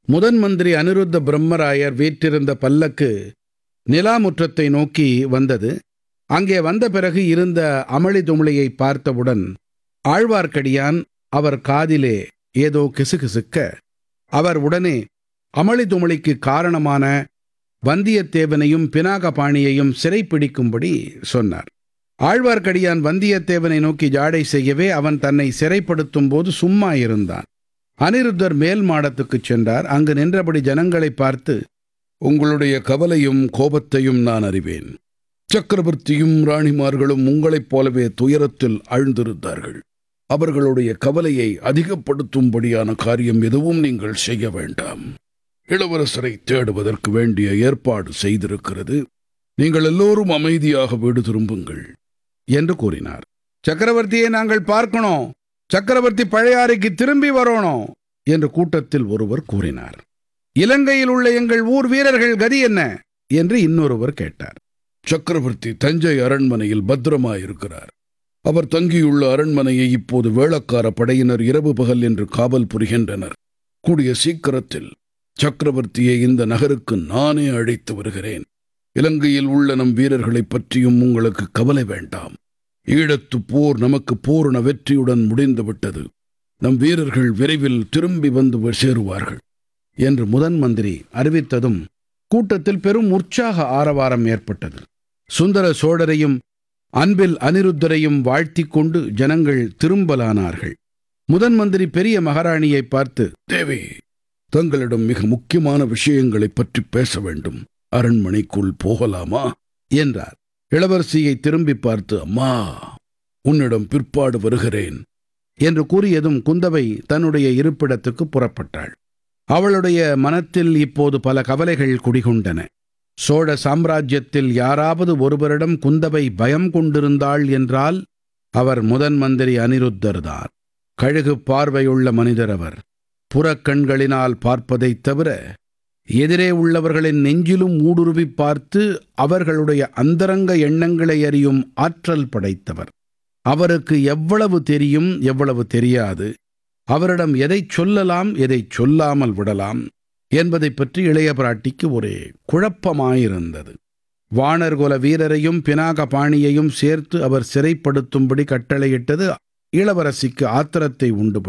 முதன் மந்திரி அனிருத்த பிரம்மராயர் வீற்றிருந்த பல்லக்கு நிலாமுற்றத்தை நோக்கி வந்தது அங்கே வந்த பிறகு இருந்த அமளி துமளியை பார்த்தவுடன் ஆழ்வார்க்கடியான் அவர் காதிலே ஏதோ கிசுகிசுக்க அவர் உடனே அமளி துமளிக்கு காரணமான வந்தியத்தேவனையும் பினாகபாணியையும் சிறைப்பிடிக்கும்படி சொன்னார் ஆழ்வார்க்கடியான் வந்தியத்தேவனை நோக்கி ஜாடை செய்யவே அவன் தன்னை சிறைப்படுத்தும் போது சும்மா இருந்தான் அனிருத்தர் மேல் மாடத்துக்குச் சென்றார் அங்கு நின்றபடி ஜனங்களை பார்த்து உங்களுடைய கவலையும் கோபத்தையும் நான் அறிவேன் சக்கரவர்த்தியும் ராணிமார்களும் உங்களைப் போலவே துயரத்தில் ஆழ்ந்திருந்தார்கள் அவர்களுடைய கவலையை அதிகப்படுத்தும்படியான காரியம் எதுவும் நீங்கள் செய்ய வேண்டாம் இளவரசரை தேடுவதற்கு வேண்டிய ஏற்பாடு செய்திருக்கிறது நீங்கள் எல்லோரும் அமைதியாக வீடு திரும்புங்கள் என்று கூறினார் சக்கரவர்த்தியை நாங்கள் பார்க்கணும் சக்கரவர்த்தி பழையாறைக்கு திரும்பி வரணும் என்று கூட்டத்தில் ஒருவர் கூறினார் இலங்கையில் உள்ள எங்கள் ஊர் வீரர்கள் கதி என்ன என்று இன்னொருவர் கேட்டார் சக்கரவர்த்தி தஞ்சை அரண்மனையில் பத்திரமாயிருக்கிறார் அவர் தங்கியுள்ள அரண்மனையை இப்போது வேளக்கார படையினர் இரவு பகல் என்று காவல் புரிகின்றனர் கூடிய சீக்கிரத்தில் சக்கரவர்த்தியை இந்த நகருக்கு நானே அழைத்து வருகிறேன் இலங்கையில் உள்ள நம் வீரர்களைப் பற்றியும் உங்களுக்கு கவலை வேண்டாம் ஈழத்து போர் நமக்கு பூரண வெற்றியுடன் முடிந்துவிட்டது நம் வீரர்கள் விரைவில் திரும்பி வந்து சேருவார்கள் என்று முதன் மந்திரி அறிவித்ததும் கூட்டத்தில் பெரும் உற்சாக ஆரவாரம் ஏற்பட்டது சுந்தர சோழரையும் அன்பில் அனிருத்தரையும் வாழ்த்திக் கொண்டு ஜனங்கள் திரும்பலானார்கள் முதன் மந்திரி பெரிய மகாராணியை பார்த்து தேவி தங்களிடம் மிக முக்கியமான விஷயங்களைப் பற்றி பேச வேண்டும் அரண்மனைக்குள் போகலாமா என்றார் இளவரசியை திரும்பி பார்த்து அம்மா உன்னிடம் பிற்பாடு வருகிறேன் என்று கூறியதும் குந்தவை தன்னுடைய இருப்பிடத்துக்கு புறப்பட்டாள் அவளுடைய மனத்தில் இப்போது பல கவலைகள் குடிகொண்டன சோழ சாம்ராஜ்யத்தில் யாராவது ஒருவரிடம் குந்தவை பயம் கொண்டிருந்தாள் என்றால் அவர் முதன் மந்திரி அனிருத்தர்தான் கழுகு பார்வையுள்ள மனிதர் அவர் புறக்கண்களினால் பார்ப்பதைத் தவிர எதிரே உள்ளவர்களின் நெஞ்சிலும் ஊடுருவி பார்த்து அவர்களுடைய அந்தரங்க எண்ணங்களை அறியும் ஆற்றல் படைத்தவர் அவருக்கு எவ்வளவு தெரியும் எவ்வளவு தெரியாது அவரிடம் எதை சொல்லலாம் எதை சொல்லாமல் விடலாம் என்பதைப் பற்றி இளைய பிராட்டிக்கு ஒரே குழப்பமாயிருந்தது வாணர்குல வீரரையும் பினாக பாணியையும் சேர்த்து அவர் சிறைப்படுத்தும்படி கட்டளையிட்டது இளவரசிக்கு ஆத்திரத்தை உண்டு